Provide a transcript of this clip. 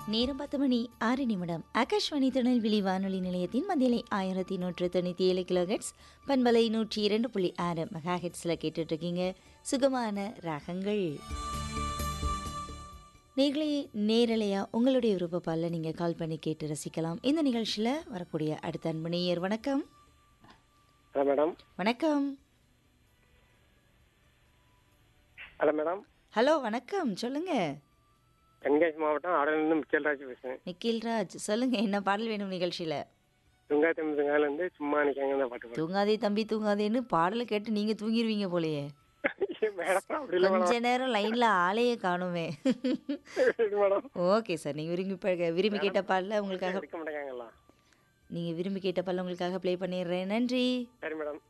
நேரம் பத்து மணி ஆறு நிமிடம் ஆகாஷ்வாணி திருநெல்வேலி வானொலி நிலையத்தின் மதியலை ஆயிரத்தி நூற்று தொண்ணூற்றி ஏழு கிலோஹெட்ஸ் பண்பலை நூற்றி இரண்டு புள்ளி ஆறு மெகா ஹெட்ஸில் கேட்டுட்ருக்கீங்க சுகமான ராகங்கள் நேர்களே நேரலையாக உங்களுடைய விருப்பப்பாலில் நீங்கள் கால் பண்ணி கேட்டு ரசிக்கலாம் இந்த நிகழ்ச்சியில் வரக்கூடிய அடுத்த அன்பு நேயர் வணக்கம் ஹலோ மேடம் வணக்கம் ஹலோ மேடம் ஹலோ வணக்கம் சொல்லுங்கள் தென்காசி மாவட்டம் ஆடலிருந்து மிக்கல்ராஜ் பேசுகிறேன் நிக்கில்ராஜ் சொல்லுங்கள் என்ன பாடல் வேணும் நிகழ்ச்சியில் துங்கா தம்பி சும்மா நிற்காங்க தான் பாட்டு பாடு தூங்காதே தம்பி தூங்காதேன்னு பாடலை கேட்டு நீங்கள் தூங்கிடுவீங்க போலயே மேடம் அப்படி இல்லை கொஞ்ச நேரம் லைன்ல ஆளையே காணுமே மேடம் மேடம் ஓகே சார் நீங்க விரும்பி ப- விரும்பி கேட்ட பாடல உங்களுக்காக எடுக்க மாட்டேங்காங்களா நீங்க விரும்பி கேட்ட பாடல உங்களுக்காக ப்ளே பண்ணிடுறேன் நன்றி சரி மேடம்